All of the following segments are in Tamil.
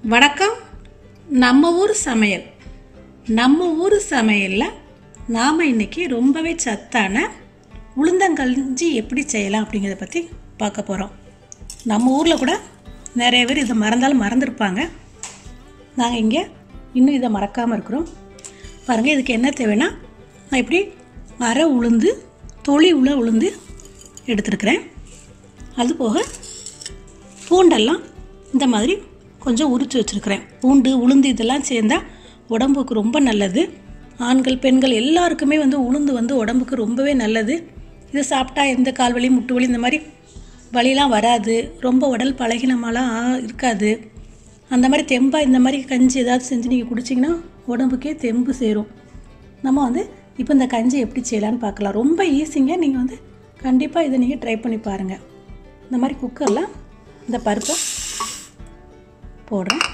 வணக்கம் நம்ம ஊர் சமையல் நம்ம ஊர் சமையலில் நாம் இன்னைக்கு ரொம்பவே சத்தான உளுந்தங்கஞ்சி எப்படி செய்யலாம் அப்படிங்கிறத பற்றி பார்க்க போகிறோம் நம்ம ஊரில் கூட நிறைய பேர் இதை மறந்தாலும் மறந்துருப்பாங்க நாங்கள் இங்கே இன்னும் இதை மறக்காமல் இருக்கிறோம் பாருங்கள் இதுக்கு என்ன தேவைன்னா நான் இப்படி அரை உளுந்து தொளி உள்ள உளுந்து எடுத்துருக்கிறேன் அது போக பூண்டெல்லாம் இந்த மாதிரி கொஞ்சம் உரித்து வச்சுருக்கிறேன் பூண்டு உளுந்து இதெல்லாம் சேர்ந்தால் உடம்புக்கு ரொம்ப நல்லது ஆண்கள் பெண்கள் எல்லாருக்குமே வந்து உளுந்து வந்து உடம்புக்கு ரொம்பவே நல்லது இதை சாப்பிட்டா எந்த கால் வலி முட்டு வலி இந்த மாதிரி வலிலாம் வராது ரொம்ப உடல் பழகினமாலாம் இருக்காது அந்த மாதிரி தெம்பாக இந்த மாதிரி கஞ்சி ஏதாவது செஞ்சு நீங்கள் குடிச்சிங்கன்னா உடம்புக்கே தெம்பு சேரும் நம்ம வந்து இப்போ இந்த கஞ்சி எப்படி செய்யலான்னு பார்க்கலாம் ரொம்ப ஈஸிங்க நீங்கள் வந்து கண்டிப்பாக இதை நீங்கள் ட்ரை பண்ணி பாருங்கள் இந்த மாதிரி குக்கரில் இந்த பருப்பை போடுறேன்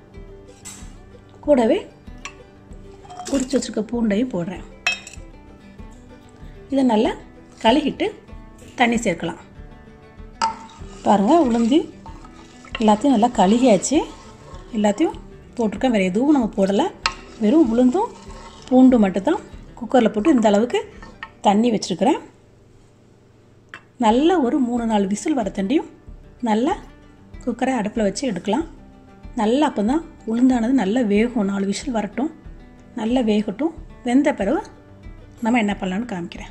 கூடவே உரிச்சு வச்சுருக்க பூண்டையும் போடுறேன் இதை நல்லா கழுகிட்டு தண்ணி சேர்க்கலாம் பாருங்கள் உளுந்து எல்லாத்தையும் நல்லா கழுகியாச்சு எல்லாத்தையும் போட்டிருக்கேன் வேறு எதுவும் நம்ம போடலை வெறும் உளுந்தும் பூண்டு மட்டும்தான் குக்கரில் போட்டு இந்த அளவுக்கு தண்ணி வச்சுருக்கிறேன் நல்ல ஒரு மூணு நாலு விசில் வர தண்டியும் நல்லா குக்கரை அடுப்பில் வச்சு எடுக்கலாம் நல்லா அப்போ தான் உளுந்தானது நல்லா வேகும் நாலு விசில் வரட்டும் நல்லா வேகட்டும் வெந்த பிறகு நம்ம என்ன பண்ணலான்னு காமிக்கிறேன்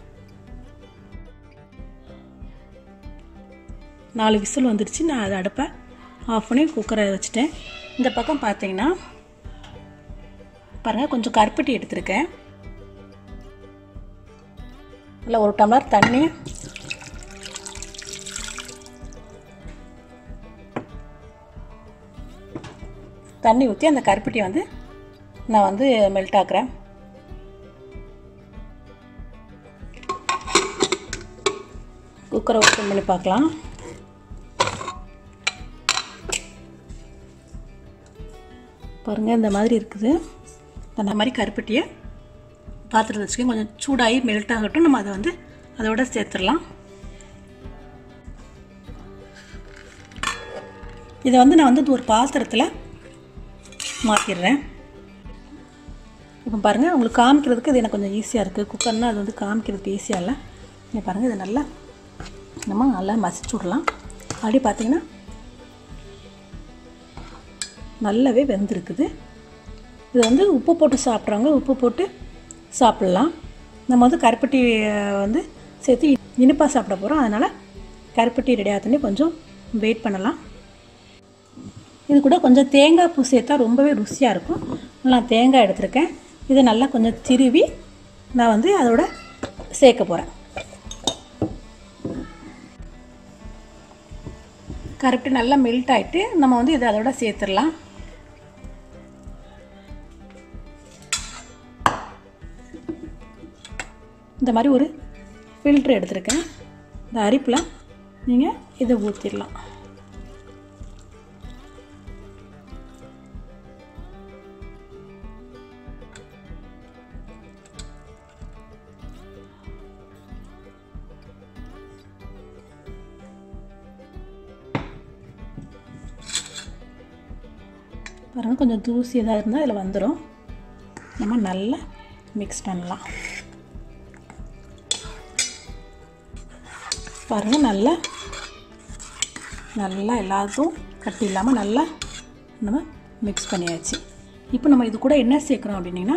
நாலு விசில் வந்துடுச்சு நான் அதை அடுப்பை ஆஃப் பண்ணி குக்கரை வச்சுட்டேன் இந்த பக்கம் பார்த்தீங்கன்னா பாருங்கள் கொஞ்சம் கருப்பட்டி எடுத்திருக்கேன் இல்லை ஒரு டம்ளர் தண்ணி தண்ணி ஊற்றி அந்த கருப்பட்டியை வந்து நான் வந்து மெல்ட் ஆக்குறேன் குக்கரை ஓப்பன் பண்ணி பார்க்கலாம் பாருங்கள் இந்த மாதிரி இருக்குது அந்த மாதிரி கருப்பட்டியை பாத்திரத்தை வச்சுக்க கொஞ்சம் சூடாகி மெல்ட் ஆகட்டும் நம்ம அதை வந்து அதோட சேர்த்துடலாம் இதை வந்து நான் வந்து ஒரு பாத்திரத்தில் மாற்றிடுறேன் இப்போ பாருங்கள் உங்களுக்கு காமிக்கிறதுக்கு இது எனக்கு கொஞ்சம் ஈஸியாக இருக்குது குக்கர்னால் அது வந்து காமிக்கிறதுக்கு ஈஸியாக இல்லை நீங்கள் பாருங்கள் இது நல்லா நம்ம நல்லா மசிச்சு விடலாம் அப்படி பார்த்தீங்கன்னா நல்லாவே வெந்திருக்குது இது வந்து உப்பு போட்டு சாப்பிட்றவங்க உப்பு போட்டு சாப்பிட்லாம் நம்ம வந்து கருப்பட்டி வந்து சேர்த்து இனிப்பாக சாப்பிட போகிறோம் அதனால் கருப்பட்டி ரெடி ஆகத்தோடனே கொஞ்சம் வெயிட் பண்ணலாம் இது கூட கொஞ்சம் தேங்காய் பூ சேர்த்தா ரொம்பவே ருசியாக இருக்கும் நான் தேங்காய் எடுத்திருக்கேன் இதை நல்லா கொஞ்சம் திருவி நான் வந்து அதோட சேர்க்க போகிறேன் கருப்பட்டி நல்லா மெல்ட் ஆகிட்டு நம்ம வந்து இதை அதோட சேர்த்துடலாம் இந்த மாதிரி ஒரு ஃபில்ட்ரு எடுத்திருக்கேன் இந்த அரிப்பில் நீங்கள் இதை ஊற்றிடலாம் பாருங்கள் கொஞ்சம் தூசி எதாவது இருந்தால் இதில் வந்துடும் நம்ம நல்லா மிக்ஸ் பண்ணலாம் பாருங்கள் நல்லா நல்லா எல்லாத்தும் கட்டி இல்லாமல் நல்லா நம்ம மிக்ஸ் பண்ணியாச்சு இப்போ நம்ம இது கூட என்ன சேர்க்குறோம் அப்படின்னிங்கன்னா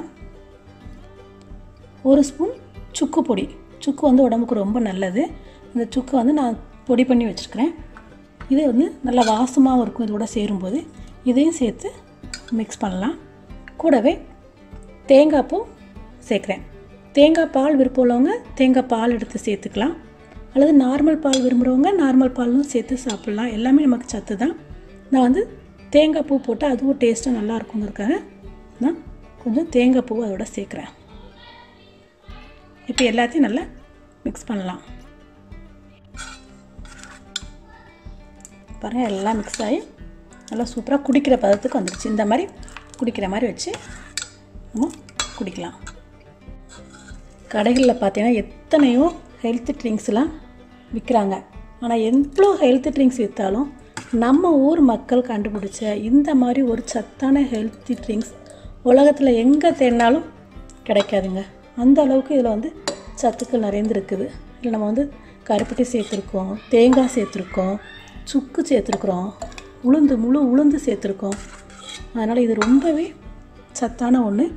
ஒரு ஸ்பூன் சுக்கு பொடி சுக்கு வந்து உடம்புக்கு ரொம்ப நல்லது இந்த சுக்கை வந்து நான் பொடி பண்ணி வச்சுருக்கிறேன் இது வந்து நல்லா வாசமாகவும் இருக்கும் இதோட சேரும்போது இதையும் சேர்த்து மிக்ஸ் பண்ணலாம் கூடவே தேங்காய் பூ சேர்க்குறேன் தேங்காய் பால் விருப்பம் உள்ளவங்க தேங்காய் பால் எடுத்து சேர்த்துக்கலாம் அல்லது நார்மல் பால் விரும்புகிறவங்க நார்மல் பாலும் சேர்த்து சாப்பிட்லாம் எல்லாமே நமக்கு சத்து தான் நான் வந்து தேங்காய் பூ போட்டால் அதுவும் டேஸ்ட்டாக நல்லா இருக்குங்கிறதுக்காக நான் கொஞ்சம் தேங்காய் பூ அதோட சேர்க்குறேன் இப்போ எல்லாத்தையும் நல்லா மிக்ஸ் பண்ணலாம் பாருங்கள் எல்லாம் மிக்ஸ் ஆகி நல்லா சூப்பராக குடிக்கிற பதத்துக்கு வந்துடுச்சு இந்த மாதிரி குடிக்கிற மாதிரி வச்சு நம்ம குடிக்கலாம் கடைகளில் பார்த்தீங்கன்னா எத்தனையோ ஹெல்த் ட்ரிங்க்ஸ்லாம் விற்கிறாங்க ஆனால் எவ்வளோ ஹெல்த் ட்ரிங்க்ஸ் விற்றாலும் நம்ம ஊர் மக்கள் கண்டுபிடிச்ச இந்த மாதிரி ஒரு சத்தான ஹெல்த்தி ட்ரிங்க்ஸ் உலகத்தில் எங்கே தேடினாலும் கிடைக்காதுங்க அந்த அளவுக்கு இதில் வந்து சத்துக்கள் நிறைந்திருக்குது இதில் நம்ம வந்து கருப்பட்டி சேர்த்துருக்கோம் தேங்காய் சேர்த்துருக்கோம் சுக்கு சேர்த்துருக்குறோம் உளுந்து முழு உளுந்து சேர்த்துருக்கோம் அதனால் இது ரொம்பவே சத்தான ஒன்று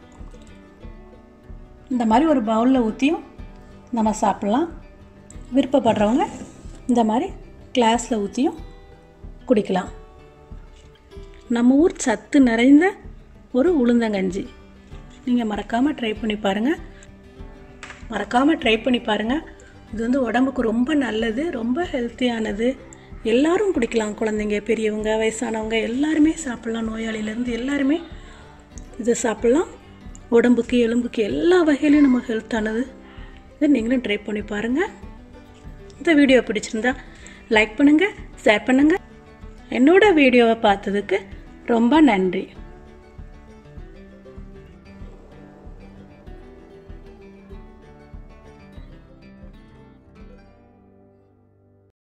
இந்த மாதிரி ஒரு பவுலில் ஊற்றியும் நம்ம சாப்பிட்லாம் விருப்பப்படுறவங்க இந்த மாதிரி கிளாஸில் ஊற்றியும் குடிக்கலாம் நம்ம ஊர் சத்து நிறைந்த ஒரு உளுந்தங்கஞ்சி நீங்கள் மறக்காமல் ட்ரை பண்ணி பாருங்கள் மறக்காமல் ட்ரை பண்ணி பாருங்கள் இது வந்து உடம்புக்கு ரொம்ப நல்லது ரொம்ப ஹெல்த்தியானது எல்லாரும் குடிக்கலாம் குழந்தைங்க பெரியவங்க வயசானவங்க எல்லாருமே சாப்பிட்லாம் நோயாளியிலேருந்து எல்லாருமே இதை சாப்பிட்லாம் உடம்புக்கு எலும்புக்கு எல்லா வகையிலையும் நம்ம ஹெல்த்தானது இதை நீங்களும் ட்ரை பண்ணி பாருங்கள் இந்த வீடியோ பிடிச்சிருந்தா லைக் பண்ணுங்கள் ஷேர் பண்ணுங்கள் என்னோட வீடியோவை பார்த்ததுக்கு ரொம்ப நன்றி